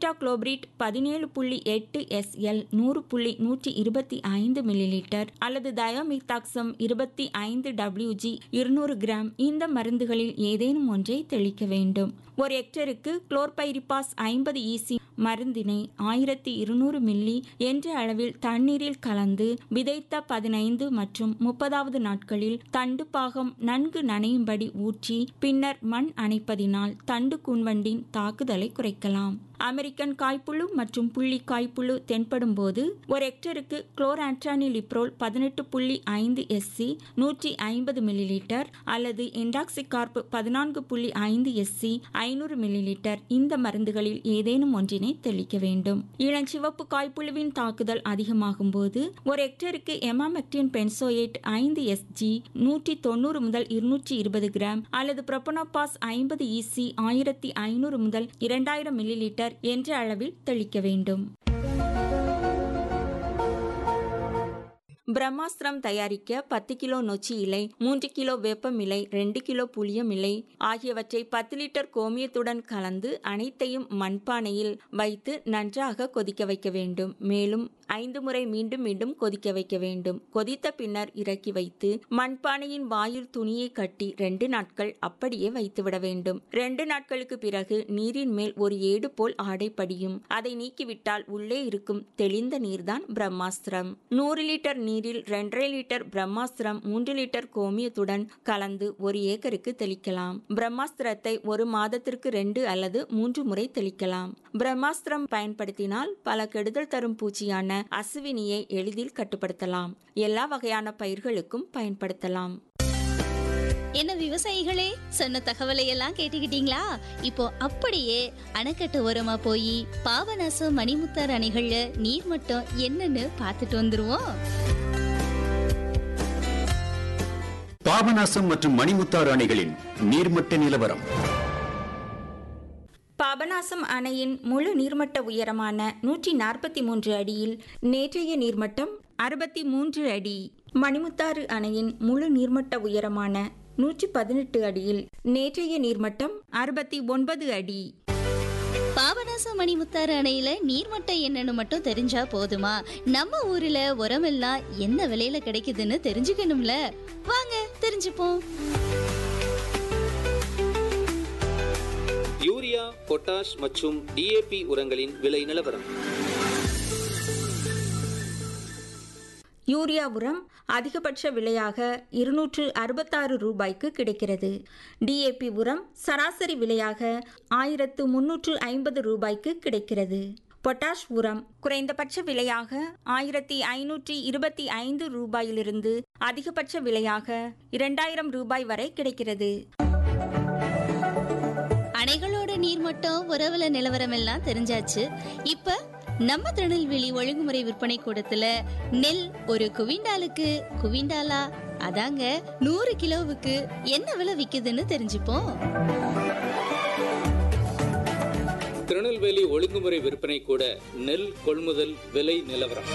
imidacloprid பதினேழு புள்ளி எட்டு எஸ்எல் நூறு புள்ளி நூற்றி இருபத்தி ஐந்து மில்லிலிட்டர் அல்லது தயோமித்தாக்சம் இருபத்தி ஐந்து டபிள்யூஜி இருநூறு கிராம் இந்த மருந்துகளில் ஏதேனும் ஒன்றை தெளிக்க வேண்டும் ஒரு ஹெக்டருக்கு குளோர்பைரிபாஸ் ஐம்பது ஈசி மருந்தினை ஆயிரத்தி இருநூறு மில்லி என்ற அளவில் தண்ணீரில் கலந்து விதைத்த பதினைந்து மற்றும் முப்பதாவது நாட்களில் தண்டு பாகம் நன்கு நனையும்படி ஊற்றி பின்னர் மண் அணைப்பதினால் தண்டு கூன்வண்டின் தாக்குதலை குறைக்கலாம் அமெரிக்கன் காய்ப்புழு மற்றும் புள்ளி காய்ப்புழு தென்படும் போது ஒரு ஹெக்டருக்கு குளோரான்ட்ரானிலிப்ரோல் பதினெட்டு புள்ளி ஐந்து எஸ்சி நூற்றி ஐம்பது மில்லிலிட்டர் அல்லது என்டாக்சிகார்ப் பதினான்கு புள்ளி ஐந்து எஸ்சி ஐநூறு மில்லிலிட்டர் இந்த மருந்துகளில் ஏதேனும் ஒன்றினை தெளிக்க வேண்டும் இளஞ்சிவப்பு காய்ப்புழுவின் தாக்குதல் அதிகமாகும் போது ஒரு ஹெக்டருக்கு எமாமெக்டின் பென்சோயேட் ஐந்து எஸ்ஜி நூற்றி தொண்ணூறு முதல் இருநூற்றி இருபது கிராம் அல்லது ப்ரொபனோபாஸ் ஐம்பது இசி ஆயிரத்தி ஐநூறு முதல் இரண்டாயிரம் மில்லிலிட்டர் என்ற அளவில் தெளிக்க வேண்டும் பிரம்மாஸ்திரம் தயாரிக்க பத்து கிலோ நொச்சி இலை மூன்று கிலோ வேப்பம் இலை ரெண்டு கிலோ புளியம் இலை ஆகியவற்றை பத்து லிட்டர் கோமியத்துடன் கலந்து அனைத்தையும் மண்பானையில் வைத்து நன்றாக கொதிக்க வைக்க வேண்டும் மேலும் ஐந்து முறை மீண்டும் மீண்டும் கொதிக்க வைக்க வேண்டும் கொதித்த பின்னர் இறக்கி வைத்து மண்பானையின் வாயில் துணியை கட்டி ரெண்டு நாட்கள் அப்படியே வைத்துவிட வேண்டும் ரெண்டு நாட்களுக்கு பிறகு நீரின் மேல் ஒரு ஏடு போல் ஆடை படியும் அதை நீக்கிவிட்டால் உள்ளே இருக்கும் தெளிந்த நீர்தான் பிரம்மாஸ்திரம் நூறு லிட்டர் நீரில் ரெண்டரை லிட்டர் பிரம்மாஸ்திரம் மூன்று லிட்டர் கோமியத்துடன் கலந்து ஒரு ஏக்கருக்கு தெளிக்கலாம் பிரம்மாஸ்திரத்தை ஒரு மாதத்திற்கு ரெண்டு அல்லது மூன்று முறை தெளிக்கலாம் பிரம்மாஸ்திரம் பயன்படுத்தினால் பல கெடுதல் தரும் பூச்சியான அசுவினியை எளிதில் கட்டுப்படுத்தலாம் எல்லா வகையான பயிர்களுக்கும் பயன்படுத்தலாம் என்ன விவசாயிகளே சொன்ன தகவலை எல்லாம் கேட்டுக்கிட்டீங்களா இப்போ அப்படியே அணைக்கட்டு ஓரமா போய் பாபநாசம் மணிமுத்தார் அணைகள்ல நீர்மட்டம் என்னன்னு பார்த்துட்டு வந்துருவோம் பாபநாசம் மற்றும் மணிமுத்தாறு அணைகளின் நீர்மட்ட நிலவரம் பாபநாசம் அணையின் முழு நீர்மட்ட உயரமான நூற்றி நாற்பத்தி மூன்று அடியில் நேற்றைய நீர்மட்டம் அறுபத்தி மூன்று அடி மணிமுத்தாறு அணையின் முழு நீர்மட்ட உயரமான நூற்றி பதினெட்டு அடியில் நேற்றைய நீர்மட்டம் அறுபத்தி ஒன்பது அடி பாபநாசம் மணிமுத்தாறு அணையில நீர்மட்டம் என்னன்னு மட்டும் தெரிஞ்சா போதுமா நம்ம ஊர்ல உரமெல்லாம் என்ன விலையில கிடைக்குதுன்னு தெரிஞ்சுக்கணும்ல வாங்க தெரிஞ்சுப்போம் யூரியா பொட்டாஷ் மற்றும் டிஏபி உரங்களின் விலை நிலவரம் யூரியா உரம் அதிகபட்ச விலையாக இருநூற்று அறுபத்தாறு ரூபாய்க்கு கிடைக்கிறது டிஏபி உரம் சராசரி விலையாக ஆயிரத்து முன்னூற்று ஐம்பது ரூபாய்க்கு கிடைக்கிறது பொட்டாஷ் உரம் குறைந்தபட்ச விலையாக ஆயிரத்தி ஐநூற்றி இருபத்தி ஐந்து ரூபாயிலிருந்து அதிகபட்ச விலையாக இரண்டாயிரம் ரூபாய் வரை கிடைக்கிறது அணைகளோட நீர்மட்டம் உறவுல நிலவரம் எல்லாம் தெரிஞ்சாச்சு இப்ப நம்ம திருநெல்வேலி ஒழுங்குமுறை விற்பனை கூடத்துல நெல் ஒரு குவிண்டாலுக்கு குவிண்டாலா அதாங்க நூறு கிலோவுக்கு என்ன விலை விக்குதுன்னு தெரிஞ்சுப்போம் திருநெல்வேலி ஒழுங்குமுறை விற்பனை கூட நெல் கொள்முதல் விலை நிலவரம்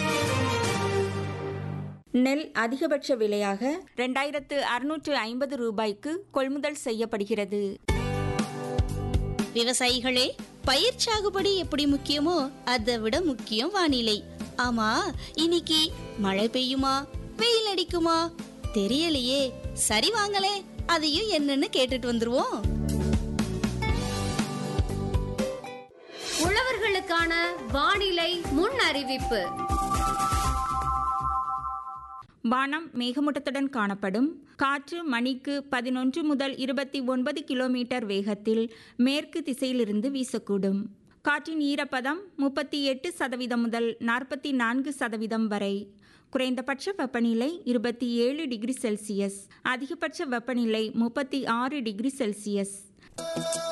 நெல் அதிகபட்ச விலையாக ரெண்டாயிரத்து அறுநூற்று ஐம்பது ரூபாய்க்கு கொள்முதல் செய்யப்படுகிறது விவசாயிகளே பயிர் சாகுபடி எப்படி முக்கியமோ அதை விட முக்கியம் வானிலை ஆமா இன்னைக்கு மழை பெய்யுமா வெயில் அடிக்குமா தெரியலையே சரி வாங்களே அதையும் என்னன்னு கேட்டுட்டு வந்துருவோம் உழவர்களுக்கான வானிலை முன் அறிவிப்பு வானம் மேகமூட்டத்துடன் காணப்படும் காற்று மணிக்கு பதினொன்று முதல் இருபத்தி ஒன்பது கிலோமீட்டர் வேகத்தில் மேற்கு திசையிலிருந்து வீசக்கூடும் காற்றின் ஈரப்பதம் முப்பத்தி எட்டு சதவீதம் முதல் நாற்பத்தி நான்கு சதவீதம் வரை குறைந்தபட்ச வெப்பநிலை இருபத்தி ஏழு டிகிரி செல்சியஸ் அதிகபட்ச வெப்பநிலை முப்பத்தி ஆறு டிகிரி செல்சியஸ்